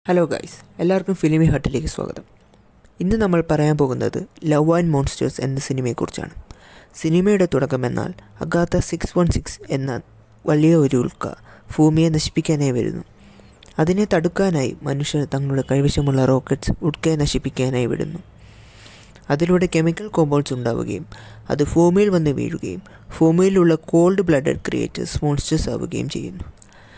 hello guys എല്ലാവർക്കും ഫിലിമി ഹട്ടിലേക്ക് സ്വാഗതം ഇന്ന് നമ്മൾ പറയാൻ പോകുന്നത് ലവ് ആൻഡ് മോൺസ്റ്റേഴ്സ് എന്ന സിനിമയെക്കുറിച്ചാണ് സിനിമയുടെ തുടക്കമെന്നാൽ അഗാത്ത സിക്സ് വൺ സിക്സ് എന്ന വലിയ ഒരു ഉൽക്ക ഭൂമിയെ നശിപ്പിക്കാനായി വരുന്നു അതിനെ തടുക്കാനായി മനുഷ്യർ തങ്ങളുടെ കൈവശമുള്ള റോക്കറ്റ്സ് ഉൽക്കയെ നശിപ്പിക്കാനായി വിടുന്നു അതിലൂടെ കെമിക്കൽ കോമ്പൗണ്ട്സ് ഉണ്ടാവുകയും അത് ഭൂമിയിൽ വന്ന് വീഴുകയും ഭൂമിയിലുള്ള കോൾഡ് ബ്ലഡഡ് ക്രിയേറ്റേഴ്സ് മോൺസ്റ്റേഴ്സ് ആവുകയും ചെയ്യുന്നു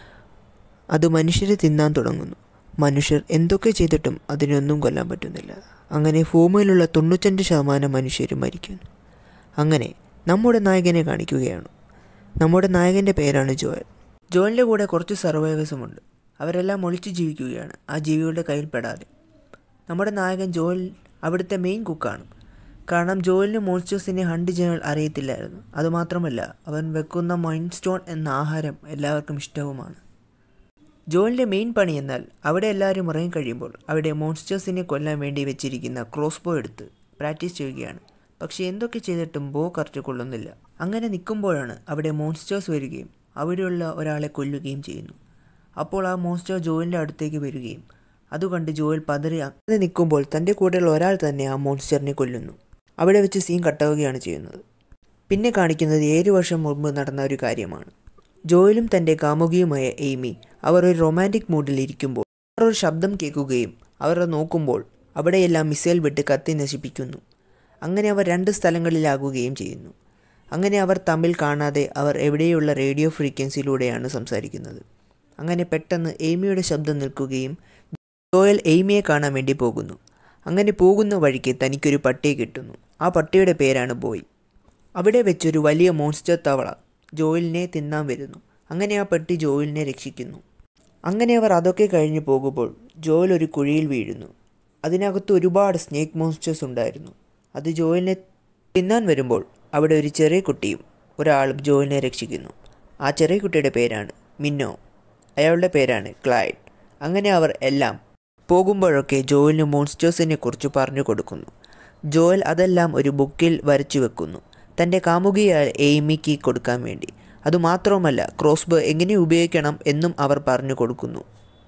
അത് മനുഷ്യരെ തിന്നാൻ തുടങ്ങുന്നു മനുഷ്യർ എന്തൊക്കെ ചെയ്തിട്ടും അതിനൊന്നും കൊല്ലാൻ പറ്റുന്നില്ല അങ്ങനെ ഭൂമിയിലുള്ള തൊണ്ണൂറ്റഞ്ച് ശതമാനം മനുഷ്യരും മരിക്കുന്നു അങ്ങനെ നമ്മുടെ നായകനെ കാണിക്കുകയാണ് നമ്മുടെ നായകൻ്റെ പേരാണ് ജോയൽ ജോയലിൻ്റെ കൂടെ കുറച്ച് സർവൈവേഴ്സുമുണ്ട് അവരെല്ലാം ഒളിച്ചു ജീവിക്കുകയാണ് ആ ജീവികളുടെ കയ്യിൽ പെടാതെ നമ്മുടെ നായകൻ ജോയൽ അവിടുത്തെ മെയിൻ കുക്കാണ് കാരണം ജോയലിന് മോൺസ്റ്റേഴ്സിനെ ഹണ്ട് ചെയ്യാൻ അറിയത്തില്ലായിരുന്നു അതുമാത്രമല്ല അവൻ വെക്കുന്ന മൈൻഡ് സ്റ്റോൺ എന്ന ആഹാരം എല്ലാവർക്കും ഇഷ്ടവുമാണ് ജോലിൻ്റെ മെയിൻ പണി എന്നാൽ അവിടെ എല്ലാവരും ഇറങ്ങി കഴിയുമ്പോൾ അവിടെ മോൺസ്റ്റേഴ്സിനെ കൊല്ലാൻ വേണ്ടി വെച്ചിരിക്കുന്ന ക്രോസ് ബോ എടുത്ത് പ്രാക്ടീസ് ചെയ്യുകയാണ് പക്ഷേ എന്തൊക്കെ ചെയ്തിട്ടും ബോ കറക്റ്റ് കൊള്ളുന്നില്ല അങ്ങനെ നിൽക്കുമ്പോഴാണ് അവിടെ മോൺസ്റ്റേഴ്സ് വരികയും അവിടെയുള്ള ഒരാളെ കൊല്ലുകയും ചെയ്യുന്നു അപ്പോൾ ആ മോൺസ്റ്റർ ജോയിലിൻ്റെ അടുത്തേക്ക് വരികയും അതുകണ്ട് ജോയിൽ പതറി അങ്ങനെ നിൽക്കുമ്പോൾ തൻ്റെ കൂടെയുള്ള ഒരാൾ തന്നെ ആ മോൺസ്റ്ററിനെ കൊല്ലുന്നു അവിടെ വെച്ച് സീൻ കട്ടാവുകയാണ് ചെയ്യുന്നത് പിന്നെ കാണിക്കുന്നത് ഏഴ് വർഷം മുമ്പ് നടന്ന ഒരു കാര്യമാണ് ജോയിലും തൻ്റെ കാമുകിയുമായ എയ്മി അവർ ഒരു റൊമാൻറ്റിക് മൂഡിൽ ഇരിക്കുമ്പോൾ അവർ ഒരു ശബ്ദം കേൾക്കുകയും അവർ അത് നോക്കുമ്പോൾ അവിടെയെല്ലാം മിസൈൽ വിട്ട് കത്തി നശിപ്പിക്കുന്നു അങ്ങനെ അവർ രണ്ട് സ്ഥലങ്ങളിലാകുകയും ചെയ്യുന്നു അങ്ങനെ അവർ തമ്മിൽ കാണാതെ അവർ എവിടെയുള്ള റേഡിയോ ഫ്രീക്വൻസിയിലൂടെയാണ് സംസാരിക്കുന്നത് അങ്ങനെ പെട്ടെന്ന് എയ്മിയുടെ ശബ്ദം നിൽക്കുകയും ജോയൽ എയ്മിയെ കാണാൻ വേണ്ടി പോകുന്നു അങ്ങനെ പോകുന്ന വഴിക്ക് തനിക്കൊരു പട്ടിയെ കിട്ടുന്നു ആ പട്ടിയുടെ പേരാണ് ബോയ് അവിടെ വെച്ചൊരു വലിയ മോൺസ്റ്റർ തവള ജോയിലിനെ തിന്നാൻ വരുന്നു അങ്ങനെ ആ പെട്ടി ജോയിലിനെ രക്ഷിക്കുന്നു അങ്ങനെ അവർ അതൊക്കെ കഴിഞ്ഞ് പോകുമ്പോൾ ജോയിൽ ഒരു കുഴിയിൽ വീഴുന്നു അതിനകത്ത് ഒരുപാട് സ്നേക്ക് മോൺസ്റ്റേഴ്സ് ഉണ്ടായിരുന്നു അത് ജോയിലിനെ തിന്നാൻ വരുമ്പോൾ അവിടെ ഒരു ചെറിയ കുട്ടിയും ഒരാളും ജോയിലിനെ രക്ഷിക്കുന്നു ആ ചെറിയ കുട്ടിയുടെ പേരാണ് മിന്നോ അയാളുടെ പേരാണ് ക്ലൈഡ് അങ്ങനെ അവർ എല്ലാം പോകുമ്പോഴൊക്കെ ജോയിലിന് മോൺസ്റ്റേഴ്സിനെ കുറിച്ച് പറഞ്ഞു കൊടുക്കുന്നു ജോയൽ അതെല്ലാം ഒരു ബുക്കിൽ വരച്ചു വെക്കുന്നു തൻ്റെ കാമുകിയായ എയ്മിക്ക് കൊടുക്കാൻ വേണ്ടി അതുമാത്രവുമല്ല ക്രോസ്ബോ എങ്ങനെ ഉപയോഗിക്കണം എന്നും അവർ പറഞ്ഞു കൊടുക്കുന്നു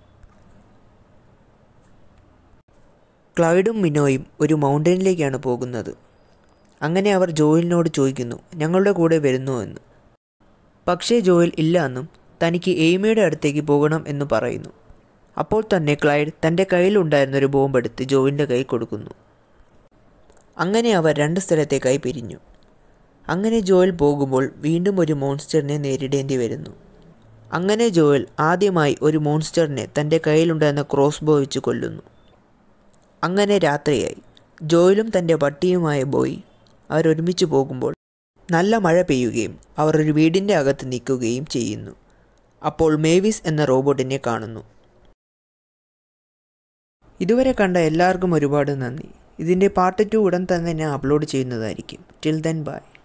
ക്ലൈഡും മിനോയും ഒരു മൗണ്ടനിലേക്കാണ് പോകുന്നത് അങ്ങനെ അവർ ജോയിലിനോട് ചോദിക്കുന്നു ഞങ്ങളുടെ കൂടെ വരുന്നു എന്ന് പക്ഷേ ജോയിൽ ഇല്ല എന്നും തനിക്ക് എയ്മയുടെ അടുത്തേക്ക് പോകണം എന്ന് പറയുന്നു അപ്പോൾ തന്നെ ക്ലൈഡ് തൻ്റെ കയ്യിലുണ്ടായിരുന്ന ഒരു ബോംബ് എടുത്ത് ജോയിലിൻ്റെ കൈ കൊടുക്കുന്നു അങ്ങനെ അവർ രണ്ട് സ്ഥലത്തേക്കായി പിരിഞ്ഞു അങ്ങനെ ജോയൽ പോകുമ്പോൾ വീണ്ടും ഒരു മോൺസ്റ്ററിനെ നേരിടേണ്ടി വരുന്നു അങ്ങനെ ജോയൽ ആദ്യമായി ഒരു മോൺസ്റ്ററിനെ തൻ്റെ കയ്യിലുണ്ടായിരുന്ന ക്രോസ് ബോ വെച്ച് കൊല്ലുന്നു അങ്ങനെ രാത്രിയായി ജോയലും തൻ്റെ പട്ടിയുമായ ബോയ് അവരൊരുമിച്ച് പോകുമ്പോൾ നല്ല മഴ പെയ്യുകയും അവർ ഒരു വീടിൻ്റെ അകത്ത് നിൽക്കുകയും ചെയ്യുന്നു അപ്പോൾ മേവിസ് എന്ന റോബോട്ടിനെ കാണുന്നു ഇതുവരെ കണ്ട എല്ലാവർക്കും ഒരുപാട് നന്ദി ഇതിൻ്റെ പാർട്ട് ടു ഉടൻ തന്നെ ഞാൻ അപ്ലോഡ് ചെയ്യുന്നതായിരിക്കും ടിൽ ദെൻ ബൈ